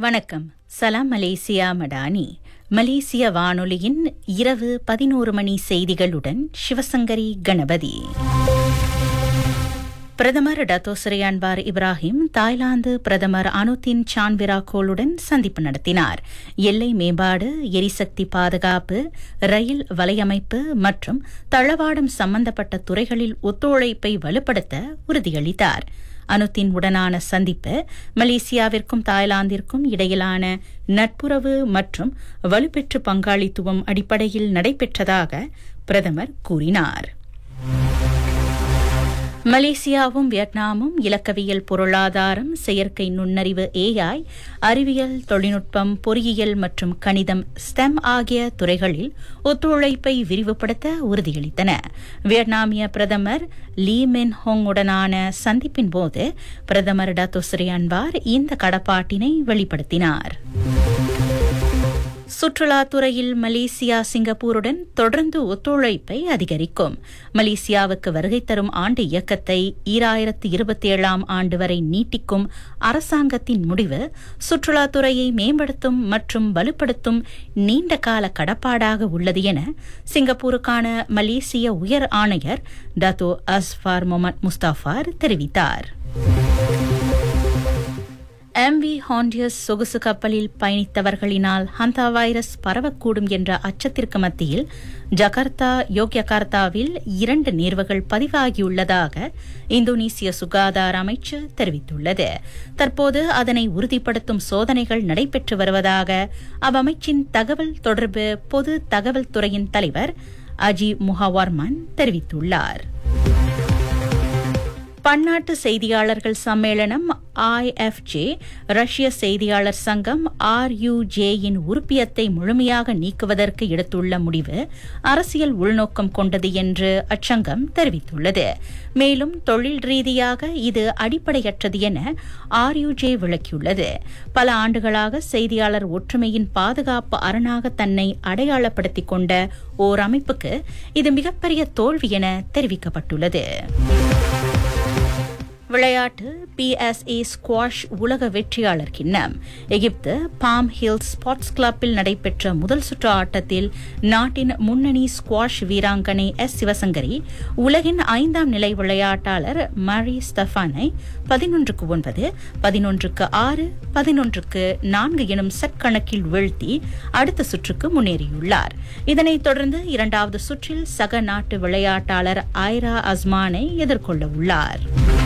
வணக்கம் சலாம் மலேசியா மடானி மலேசிய வானொலியின் இரவு பதினோரு மணி செய்திகளுடன் சிவசங்கரி கணபதி பிரதமர் டத்தோசரி அன்வார் இப்ராஹிம் தாய்லாந்து பிரதமர் அனுத்தின் சான்விராகோலுடன் சந்திப்பு நடத்தினார் எல்லை மேம்பாடு எரிசக்தி பாதுகாப்பு ரயில் வலையமைப்பு மற்றும் தளவாடம் சம்பந்தப்பட்ட துறைகளில் ஒத்துழைப்பை வலுப்படுத்த உறுதியளித்தார் அனுத்தின் உடனான சந்திப்பு மலேசியாவிற்கும் தாய்லாந்திற்கும் இடையிலான நட்புறவு மற்றும் வலுப்பெற்று பங்காளித்துவம் அடிப்படையில் நடைபெற்றதாக பிரதமர் கூறினார் மலேசியாவும் வியட்நாமும் இலக்கவியல் பொருளாதாரம் செயற்கை நுண்ணறிவு ஏஐ அறிவியல் தொழில்நுட்பம் பொறியியல் மற்றும் கணிதம் ஸ்டெம் ஆகிய துறைகளில் ஒத்துழைப்பை விரிவுபடுத்த உறுதியளித்தன வியட்நாமிய பிரதமர் லீ மென் ஹோங் உடனான சந்திப்பின் போது பிரதமர் டத்தோஸ்ரீ அன்வார் இந்த கடப்பாட்டினை வெளிப்படுத்தினார் சுற்றுலாத்துறையில் மலேசியா சிங்கப்பூருடன் தொடர்ந்து ஒத்துழைப்பை அதிகரிக்கும் மலேசியாவுக்கு வருகை தரும் ஆண்டு இயக்கத்தை ஈராயிரத்து இருபத்தி ஏழாம் ஆண்டு வரை நீட்டிக்கும் அரசாங்கத்தின் முடிவு சுற்றுலாத்துறையை மேம்படுத்தும் மற்றும் வலுப்படுத்தும் நீண்டகால கடப்பாடாக உள்ளது என சிங்கப்பூருக்கான மலேசிய உயர் ஆணையர் டத்தோ அஸ்ஃபார் முகமது முஸ்தாஃபார் தெரிவித்தார் எம்வி ஹாண்டியஸ் சொகுசு கப்பலில் பயணித்தவர்களினால் ஹந்தா வைரஸ் பரவக்கூடும் என்ற அச்சத்திற்கு மத்தியில் ஜகார்த்தா யோக்யகார்த்தாவில் இரண்டு நேர்வுகள் பதிவாகியுள்ளதாக இந்தோனேசிய சுகாதார அமைச்சு தெரிவித்துள்ளது தற்போது அதனை உறுதிப்படுத்தும் சோதனைகள் நடைபெற்று வருவதாக அவ்வமைச்சின் தகவல் தொடர்பு பொது தகவல் துறையின் தலைவர் அஜி முஹாவர்மன் தெரிவித்துள்ளார் பன்னாட்டு செய்தியாளர்கள் சம்மேளனம் ஐஎஃப்ஜே ரஷ்ய செய்தியாளர் சங்கம் ஆர்யூஜே யின் உறுப்பியத்தை முழுமையாக நீக்குவதற்கு எடுத்துள்ள முடிவு அரசியல் உள்நோக்கம் கொண்டது என்று அச்சங்கம் தெரிவித்துள்ளது மேலும் தொழில் ரீதியாக இது அடிப்படையற்றது என ஆர்யூஜே விளக்கியுள்ளது பல ஆண்டுகளாக செய்தியாளர் ஒற்றுமையின் பாதுகாப்பு அரணாக தன்னை அடையாளப்படுத்திக் கொண்ட ஓர் அமைப்புக்கு இது மிகப்பெரிய தோல்வி என தெரிவிக்கப்பட்டுள்ளது விளையாட்டு பிஎஸ்ஏ ஸ்குவாஷ் உலக வெற்றியாளர் கிண்ணம் எகிப்து பாம் ஹில்ஸ் ஸ்போர்ட்ஸ் கிளப்பில் நடைபெற்ற முதல் சுற்று ஆட்டத்தில் நாட்டின் முன்னணி ஸ்குவாஷ் வீராங்கனை எஸ் சிவசங்கரி உலகின் ஐந்தாம் நிலை விளையாட்டாளர் மரி ஸ்டஃபானை பதினொன்றுக்கு ஒன்பது பதினொன்றுக்கு ஆறு பதினொன்றுக்கு நான்கு எனும் செட் கணக்கில் வீழ்த்தி அடுத்த சுற்றுக்கு முன்னேறியுள்ளார் இதனைத் தொடர்ந்து இரண்டாவது சுற்றில் சக நாட்டு விளையாட்டாளர் ஐரா அஸ்மானை எதிர்கொள்ள உள்ளார்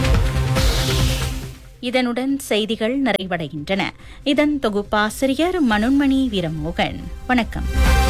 இதனுடன் செய்திகள் நிறைவடைகின்றன இதன் தொகுப்பாசிரியர் மனோன்மணி வீரமோகன் வணக்கம்